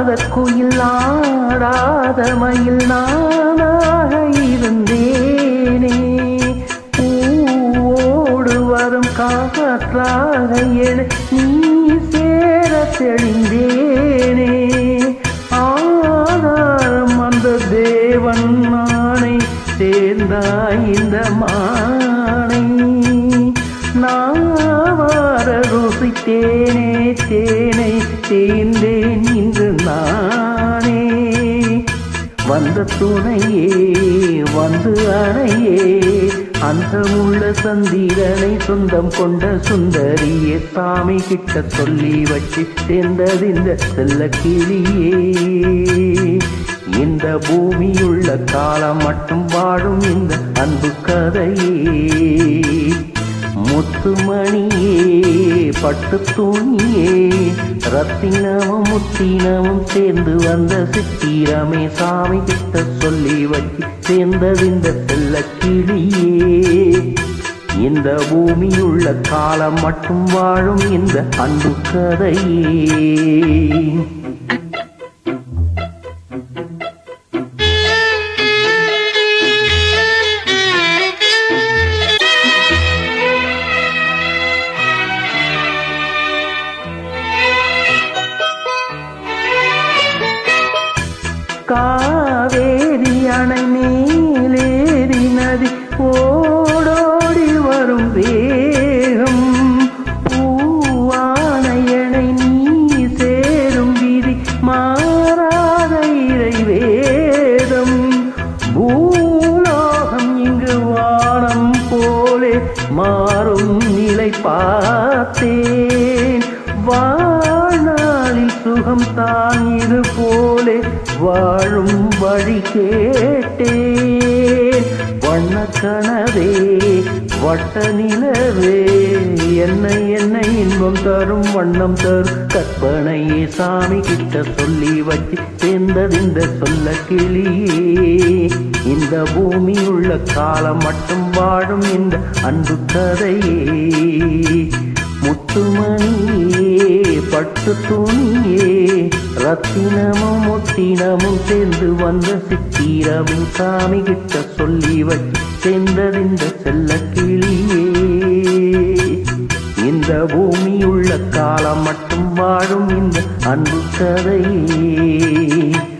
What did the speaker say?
நாதற்குயில் ஆடாத மயில் நானாக இருந்தேனே பூவோடு வரும் காற்றாக என நீ சேர தெளிந்தேனே ஆதாரம் அந்த தேவன் நானை சேர்ந்தாய் இந்த மானை நாவார ருசித்தேனே தேனை தேர்ந்தேன் இன்று நானே வந்த துணையே வந்து அணையே அந்த உள்ள சந்திரனை சொந்தம் கொண்ட சுந்தரியே சாமி கிட்ட சொல்லி வச்சு சேர்ந்ததிந்த செல்ல கிளியே இந்த பூமியுள்ள காலம் மட்டும் வாழும் இந்த அன்பு கதையே முத்துமணியே பட்டு துணியே ரத்தினமும் முத்தினமும் சேர்ந்து வந்த சித்திரமே சாமி கிட்ட சொல்லி வச்சு சேர்ந்ததிந்த செல்ல கிளியே இந்த பூமியுள்ள காலம் மட்டும் வாழும் இந்த அன்பு கதையே காவேரி அணை மேலேறி நதி ஓடோடி வரும் வேகம் பூவான எனை நீ சேரும் விதி மாறாத இறை வேதம் பூலோகம் இங்கு வானம் போலே மாறும் நிலை பார்த்தேன் வாழ்நாளில் சுகம் தான் இது போலே வாழும் வழி கேட்டேன் வண்ண கனவே வட்ட நிலவே என்ன என்ன இன்பம் தரும் வண்ணம் தரும் கற்பனையே சாமி கிட்ட சொல்லி வச்சு சேர்ந்ததிந்த சொல்ல கிளியே இந்த பூமியுள்ள காலம் மட்டும் வாழும் இந்த அன்பு கதையே முத்துமணியே பட்டு துணியே ரத்தினமும் முத்தினமும் சேர்ந்து வந்த சித்திரமும் சாமி கிட்ட சொல்லி வச்சு சேர்ந்ததிந்த செல்ல கிளியே இந்த பூமியுள்ள காலம் மட்டும் வாழும் இந்த அன்பு கதையே